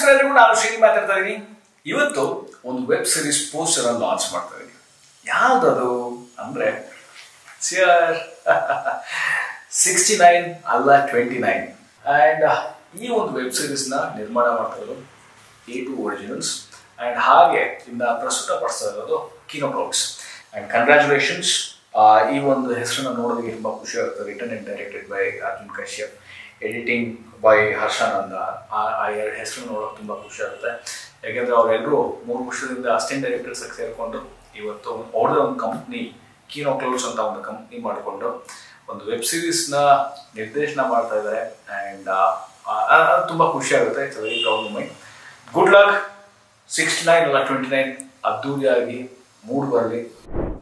ನಮಸ್ಕಾರ ಎಲ್ರಿಗೂ ನಾನು ಶ್ರೀನಿ ಮಾತಾಡ್ತಾ ಇದ್ದೀನಿ ಇವತ್ತು ಒಂದು ವೆಬ್ ಸೀರೀಸ್ ಪೋಸ್ಟರ್ ಅನ್ನು ಲಾಂಚ್ ಮಾಡ್ತಾ ಇದ್ದೀನಿ ಯಾವ್ದದು ಅಂದ್ರೆ ಸಿಯರ್ ಸಿಕ್ಸ್ಟಿ ನೈನ್ ಅಲ್ಲ ಟ್ವೆಂಟಿ ನೈನ್ ಆ್ಯಂಡ್ ಈ ಒಂದು ವೆಬ್ ಸೀರೀಸ್ನ ನಿರ್ಮಾಣ ಮಾಡ್ತಾ ಇರೋದು ಎ ಟು ಒರಿಜಿನಲ್ಸ್ ಆ್ಯಂಡ್ ಹಾಗೆ ಇನ್ನ ಪ್ರಸ್ತುತ ಪಡಿಸ್ತಾ ಇರೋದು ಕಿನೋ ಕ್ಲೌಡ್ಸ್ ಆ್ಯಂಡ್ ಕಂಗ್ರ್ಯಾಚುಲೇಷನ್ಸ್ ಈ ಒಂದು ಹೆಸರನ್ನ ನೋಡೋದಕ್ಕೆ ತುಂಬ ಖುಷಿ ಆಗುತ್ತೆ written and directed by Arjun Kashyap editing by Harshananda ಆ ಆ ಎರಡು ಹೆಸರು ನೋಡೋಕೆ ತುಂಬ ಖುಷಿ ಆಗುತ್ತೆ ಯಾಕೆಂದರೆ ಅವರೆಲ್ಲರೂ ಮೂರು ವರ್ಷದಿಂದ ಅಸಿಸ್ಟೆಂಟ್ ಡೈರೆಕ್ಟರ್ಸ್ ಸೇರಿಕೊಂಡು ಇವತ್ತು ಅವ್ರದ್ದೇ ಒಂದು ಕಂಪ್ನಿ ಕೀನೋ ಕ್ಲೌಡ್ಸ್ ಅಂತ ಒಂದು ಕಂಪ್ನಿ ಮಾಡಿಕೊಂಡು ಒಂದು ವೆಬ್ ಸೀರೀಸ್ನ ನಿರ್ದೇಶನ ಮಾಡ್ತಾ ಇದ್ದಾರೆ ಆ್ಯಂಡ್ ಅದು ತುಂಬ ಖುಷಿ ಆಗುತ್ತೆ it's very proud moment good luck sixty nine ಅಲ್ಲ ಟ್ವೆಂಟಿ ನೈನ್ ಅದ್ದೂರಿಯಾಗಿ ಮೂಡ್ ಬರಲಿ